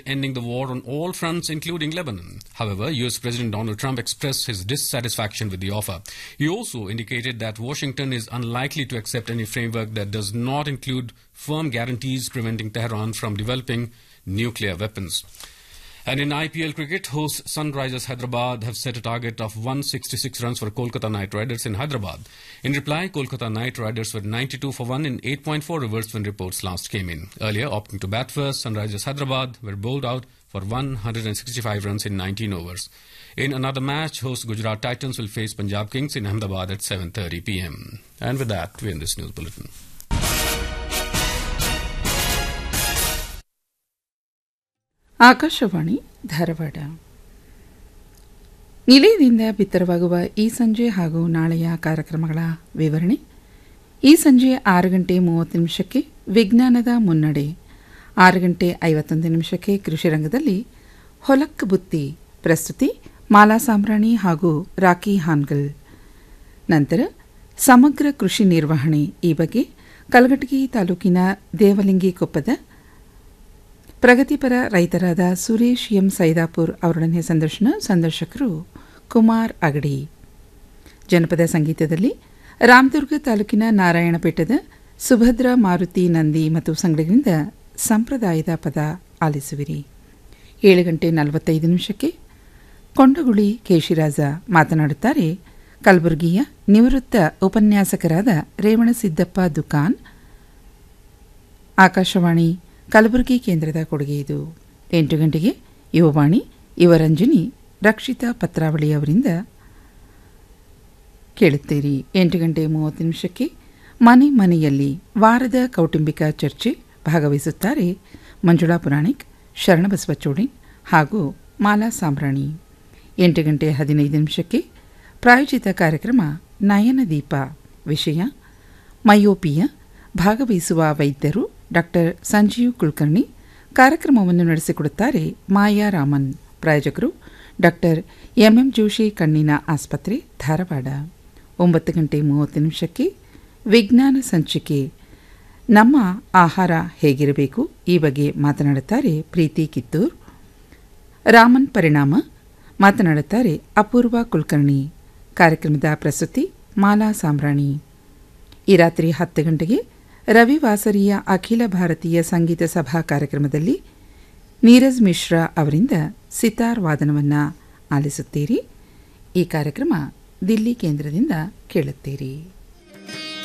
ending the war on all fronts, including Lebanon. However, US President Donald Trump expressed his dissatisfaction with the offer. He also indicated that Washington is unlikely to accept any framework that does not include firm guarantees preventing Tehran from developing nuclear weapons. And in IPL cricket, hosts Sunrisers Hyderabad have set a target of 166 runs for Kolkata Knight Riders in Hyderabad. In reply, Kolkata Knight Riders were 92 for 1 in 8.4 overs when reports last came in. Earlier, opting to bat first, Sunrisers Hyderabad were bowled out for 165 runs in 19 overs. In another match, host Gujarat Titans will face Punjab Kings in Ahmedabad at 7.30 pm. And with that, we end this news bulletin. Akashvani Dharwad ನಿಲಯದಿಂದ ಬಿತ್ತರವಾಗುವ ಈ ಸಂಜೆ ಹಾಗೂ ನಾಳೆಯ ಕಾರ್ಯಕ್ರಮಗಳ ವಿವರಣೆ ಈ ಸಂಜೆ ಆರು ಗಂಟೆ ಮೂವತ್ತು ನಿಮಿಷಕ್ಕೆ ವಿಜ್ಞಾನದ ಮುನ್ನಡೆ ಆರು ಗಂಟೆ ಐವತ್ತೊಂದು ನಿಮಿಷಕ್ಕೆ ಕೃಷಿ ರಂಗದಲ್ಲಿ ಹೊಲಕ್ ಬುತ್ತಿ ಪ್ರಸ್ತುತಿ ಮಾಲಾ ಸಾಂಬ್ರಾಣಿ ಹಾಗೂ ರಾಕಿ ಹಾನ್ಗಲ್ ನಂತರ ಸಮಗ್ರ ಕೃಷಿ ನಿರ್ವಹಣೆ ಈ ಬಗ್ಗೆ ಕಲಘಟಗಿ ತಾಲೂಕಿನ ದೇವಲಿಂಗಿ ಕೊಪ್ಪದ ಪ್ರಗತಿಪರ ರೈತರಾದ ಸುರೇಶ್ ಎಂ ಸೈದಾಪುರ್ ಅವರೊಡನೆ ಸಂದರ್ಶನ ಸಂದರ್ಶಕರು ಕುಮಾರ್ ಅಗಡಿ ಜನಪದ ಸಂಗೀತದಲ್ಲಿ ರಾಮದುರ್ಗ ತಾಲೂಕಿನ ನಾರಾಯಣಪೇಟದ ಸುಭದ್ರ ಮಾರುತಿ ನಂದಿ ಮತ್ತು ಸಂಗಡಿಗರಿಂದ ಸಂಪ್ರದಾಯದ ಪದ ಆಲಿಸುವಿರಿ ಏಳು ಗಂಟೆ ನಲವತ್ತೈದು ನಿಮಿಷಕ್ಕೆ ಕೊಂಡಗುಳಿ ಕೇಶಿರಾಜ ಮಾತನಾಡುತ್ತಾರೆ ಕಲಬುರಗಿಯ ನಿವೃತ್ತ ಉಪನ್ಯಾಸಕರಾದ ರೇವಣಸಿದ್ದಪ್ಪ ದುಕಾನ್ ಆಕಾಶವಾಣಿ ಕಲಬುರಗಿ ಕೇಂದ್ರದ ಕೊಡುಗೆ ಇದು ಎಂಟು ಗಂಟೆಗೆ ಯುವವಾಣಿ ಯುವರಂಜನಿ ರಕ್ಷಿತಾ ಪತ್ರಾವಳಿ ಅವರಿಂದ ಕೇಳುತ್ತೀರಿ ಎಂಟು ಗಂಟೆ ಮೂವತ್ತು ನಿಮಿಷಕ್ಕೆ ಮನೆ ಮನೆಯಲ್ಲಿ ವಾರದ ಕೌಟುಂಬಿಕ ಚರ್ಚೆ ಭಾಗವಹಿಸುತ್ತಾರೆ ಮಂಜುಳಾ ಪುರಾಣಿಕ್ ಶರಣಬಸವ ಚೋಡಿನ್ ಹಾಗೂ ಮಾಲಾ ಸಾಂಬ್ರಾಣಿ ಎಂಟು ಗಂಟೆ ಹದಿನೈದು ನಿಮಿಷಕ್ಕೆ ಪ್ರಾಯೋಜಿತ ಕಾರ್ಯಕ್ರಮ ನಯನದೀಪ ವಿಷಯ ಮಯೋಪಿಯ ಭಾಗವಹಿಸುವ ವೈದ್ಯರು ಡಾಕ್ಟರ್ ಸಂಜೀವ್ ಕುಲಕರ್ಣಿ ಕಾರ್ಯಕ್ರಮವನ್ನು ನಡೆಸಿಕೊಡುತ್ತಾರೆ ಮಾಯಾ ರಾಮನ್ ಪ್ರಾಯೋಜಕರು ಡಾಕ್ಟರ್ ಎಂಎಂ ಜೋಶಿ ಕಣ್ಣಿನ ಆಸ್ಪತ್ರೆ ಧಾರವಾಡ ಒಂಬತ್ತು ಗಂಟೆ ಮೂವತ್ತು ನಿಮಿಷಕ್ಕೆ ವಿಜ್ಞಾನ ಸಂಚಿಕೆ ನಮ್ಮ ಆಹಾರ ಹೇಗಿರಬೇಕು ಈ ಬಗ್ಗೆ ಮಾತನಾಡುತ್ತಾರೆ ಪ್ರೀತಿ ಕಿತ್ತೂರ್ ರಾಮನ್ ಪರಿಣಾಮ ಮಾತನಾಡುತ್ತಾರೆ ಅಪೂರ್ವ ಕುಲಕರ್ಣಿ ಕಾರ್ಯಕ್ರಮದ ಪ್ರಸ್ತುತಿ ಮಾಲಾ ಸಾಂಬ್ರಾಣಿ ಈ ರಾತ್ರಿ ಹತ್ತು ಗಂಟೆಗೆ ರವಿವಾಸರಿಯ ಅಖಿಲ ಭಾರತೀಯ ಸಂಗೀತ ಸಭಾ ಕಾರ್ಯಕ್ರಮದಲ್ಲಿ ನೀರಜ್ ಮಿಶ್ರಾ ಅವರಿಂದ ಸಿತಾರ್ ವಾದನವನ್ನು ಆಲಿಸುತ್ತೀರಿ ಈ ಕಾರ್ಯಕ್ರಮ ದಿಲ್ಲಿ ಕೇಂದ್ರದಿಂದ ಕೇಳುತ್ತೀರಿ